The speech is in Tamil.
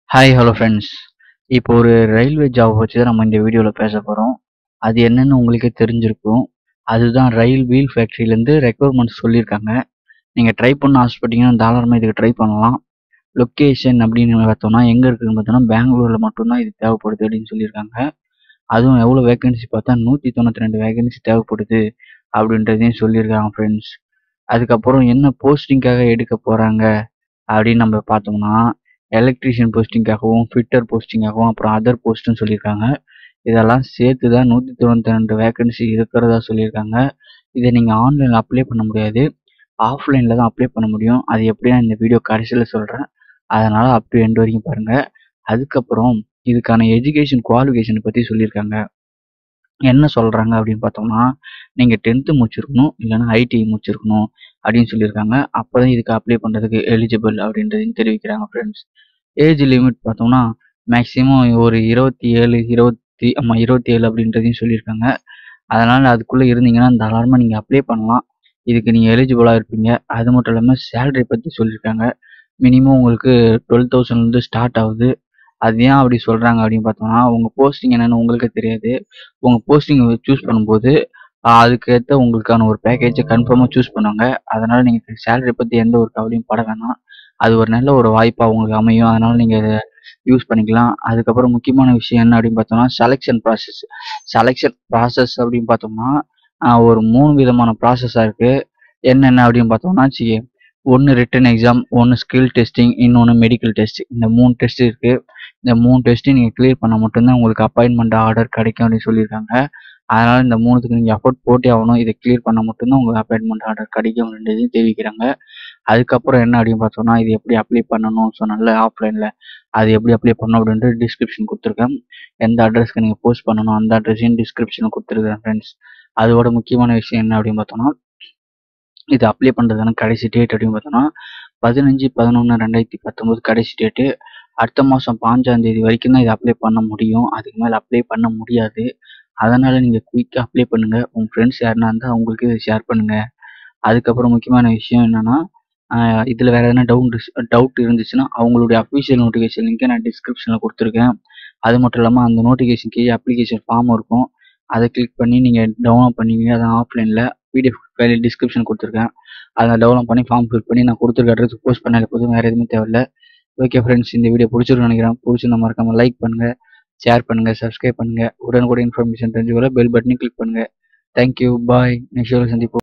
ஹாய் ஹலோ ஃப்ரெண்ட்ஸ் இப்போ ஒரு ரயில்வே ஜாப் வச்சு தான் நம்ம இந்த வீடியோவில் பேச போகிறோம் அது என்னன்னு உங்களுக்கே தெரிஞ்சிருக்கும் அதுதான் ரயில் வீல் ஃபேக்ட்ரியிலேருந்து ரெக்குவயர்மெண்ட்ஸ் சொல்லியிருக்காங்க நீங்கள் ட்ரை பண்ண ஆசைப்பட்டீங்கன்னா தாராளமாக இதுக்கு ட்ரை பண்ணலாம் லொக்கேஷன் அப்படின்னு பார்த்தோம்னா எங்கே இருக்குதுன்னு பார்த்தோம்னா பெங்களூரில் மட்டும்தான் இது தேவைப்படுது அப்படின்னு சொல்லியிருக்காங்க அதுவும் எவ்வளோ வேகன்சி பார்த்தா நூற்றி தொண்ணூற்றி ரெண்டு வேகன்சி தேவைப்படுது அப்படின்றதையும் சொல்லியிருக்காங்க ஃப்ரெண்ட்ஸ் அதுக்கப்புறம் என்ன போஸ்டிங்காக எடுக்க போகிறாங்க அப்படின்னு நம்ம பார்த்தோம்னா எலக்ட்ரீஷியன் போஸ்டிங்காகவும் ஃபிட்டர் போஸ்டிங்காகவும் அப்புறம் அதர் போஸ்ட்னு சொல்லியிருக்காங்க இதெல்லாம் சேர்த்து தான் நூற்றி தொண்ணூற்றி ரெண்டு வேகன்சி இருக்கிறதா சொல்லியிருக்காங்க இதை நீங்கள் ஆன்லைனில் அப்ளை பண்ண முடியாது ஆஃப்லைனில் தான் அப்ளை பண்ண முடியும் அது எப்படியா இந்த வீடியோ கடைசியில் சொல்கிறேன் அதனால் அப் டு எண்ட் வரைக்கும் பாருங்கள் அதுக்கப்புறம் இதுக்கான எஜுகேஷன் குவாலிஃபிகேஷனை பற்றி சொல்லியிருக்காங்க என்ன சொல்கிறாங்க அப்படின்னு பார்த்தோம்னா நீங்கள் டென்த்து முடிச்சிருக்கணும் இல்லைன்னா ஐடிஐ முடிச்சிருக்கணும் அப்படின்னு சொல்லியிருக்காங்க அப்போ தான் இதுக்கு அப்ளை பண்ணுறதுக்கு எலிஜிபிள் அப்படின்றதையும் தெரிவிக்கிறாங்க ஃப்ரெண்ட்ஸ் ஏஜ் லிமிட் பார்த்தோம்னா மேக்ஸிமம் ஒரு இருபத்தி ஏழு இருபத்தி ஆமாம் இருபத்தி ஏழு அப்படின்றதையும் சொல்லியிருக்காங்க அதனால் அதுக்குள்ளே இருந்தீங்கன்னா தாராளமாக நீங்கள் அப்ளை பண்ணலாம் இதுக்கு நீங்கள் எலிஜிபிளாக இருப்பீங்க அது மட்டும் இல்லாமல் சேலரி பற்றி சொல்லியிருக்காங்க மினிமம் உங்களுக்கு டுவெல் தௌசண்ட்லேருந்து ஸ்டார்ட் ஆகுது அது ஏன் அப்படி சொல்கிறாங்க அப்படின்னு பார்த்தோம்னா உங்கள் போஸ்டிங் என்னென்னு உங்களுக்கே தெரியாது உங்கள் போஸ்டிங் சூஸ் பண்ணும்போது அதுக்கேற்ற உங்களுக்கான ஒரு பேக்கேஜை கன்ஃபார்மாக சூஸ் பண்ணுவாங்க அதனால் நீங்கள் சேலரி பற்றி எந்த ஒரு கவலையும் பட வேணாம் அது ஒரு நல்ல ஒரு வாய்ப்பாக உங்களுக்கு அமையும் அதனால் நீங்கள் இதை யூஸ் பண்ணிக்கலாம் அதுக்கப்புறம் முக்கியமான விஷயம் என்ன அப்படின்னு பார்த்தோம்னா செலெக்ஷன் ப்ராசஸ் செலெக்ஷன் ப்ராசஸ் அப்படின்னு பார்த்தோம்னா ஒரு மூணு விதமான ப்ராசஸாக இருக்குது என்னென்ன அப்படின்னு பார்த்தோம்னா சி ஒன்று ரிட்டன் எக்ஸாம் ஒன்று ஸ்கில் டெஸ்டிங் இன்னொன்று மெடிக்கல் டெஸ்ட் இந்த மூணு டெஸ்ட் இருக்குது இந்த மூணு டெஸ்ட்டையும் நீங்கள் கிளியர் பண்ணால் மட்டும்தான் உங்களுக்கு அப்பாயின்மெண்ட் ஆர்டர் கிடைக்கும் அப்படின்னு சொல்லியிருக்காங்க அதனால் இந்த மூணுத்துக்கு நீங்கள் எஃபோர்ட் போட்டே ஆகணும் இதை கிளியர் பண்ணால் மட்டும்தான் உங்களுக்கு அப்பாயின்மெண்ட் ஆர்டர் கிடைக்கும் அப்படின்றதையும் தெரிவிக்கிறாங்க அதுக்கப்புறம் என்ன அப்படின்னு பார்த்தோம்னா இது எப்படி அப்ளை பண்ணணும் சொன்னால ஆஃப்லைனில் அது எப்படி அப்ளை பண்ணணும் அப்படின்ட்டு டிஸ்கிரிப்ஷன் கொடுத்துருக்கேன் எந்த அட்ரஸ்க்கு நீங்கள் போஸ்ட் பண்ணணும் அந்த அட்ரஸையும் டிஸ்கிரிப்ஷனில் கொடுத்துருக்கேன் ஃப்ரெண்ட்ஸ் அதோட முக்கியமான விஷயம் என்ன அப்படின்னு பார்த்தோம்னா இது அப்ளை பண்ணுறதுக்கான கடைசி டேட் அப்படின்னு பார்த்தோம்னா பதினஞ்சு பதினொன்று ரெண்டாயிரத்தி பத்தொம்போது கடைசி டேட்டு அடுத்த மாதம் பாஞ்சாம் தேதி வரைக்கும் தான் இதை அப்ளை பண்ண முடியும் அதுக்கு மேலே அப்ளை பண்ண முடியாது அதனால் நீங்கள் குயிக்காக அப்ளை பண்ணுங்கள் உங்கள் ஃப்ரெண்ட்ஸ் யாருனா இருந்தால் அவங்களுக்கு இதை ஷேர் பண்ணுங்கள் அதுக்கப்புறம் முக்கியமான விஷயம் என்னென்னா இதில் வேறு எதனா டவுட் டவுட் இருந்துச்சுன்னா அவங்களுடைய அஃபிஷியல் நோட்டிஃபிகேஷன் லிங்க்கை நான் டிஸ்கிரிப்ஷனில் கொடுத்துருக்கேன் அது மட்டும் இல்லாமல் அந்த நோட்டிஃபிகேஷன் கீழே அப்ளிகேஷன் ஃபார்ம் இருக்கும் அதை கிளிக் பண்ணி நீங்கள் டவுன்லோட் பண்ணுவீங்க அதை ஆஃப்லைனில் பிடிஎஃப் ஃபைல் டிஸ்கிரிப்ஷன் கொடுத்துருக்கேன் அதை டவுன்லோட் பண்ணி ஃபார்ம் ஃபில் பண்ணி நான் கொடுத்துருக்க அட்ரஸ் போஸ்ட் பண்ணாலே போதும் வேறு எதுவுமே தேவையில்ல ஓகே ஃப்ரெண்ட்ஸ் இந்த வீடியோ பிடிச்சிருக்குன்னு நினைக்கிறேன் பிடிச்சிருந்தா மறக்காமல் லைக் பண்ணுங்கள் ஷேர் பண்ணுங்கள் சப்ஸ்கிரைப் பண்ணுங்கள் உடனுக்குடன் இன்ஃபர்மேஷன் தெரிஞ்சுக்கொள்ள பெல் பட்டனையும் கிளிக் பண்ணுங்கள் தேங்க்யூ பாய் நெக்ஸ்ட் சந்திப்போம்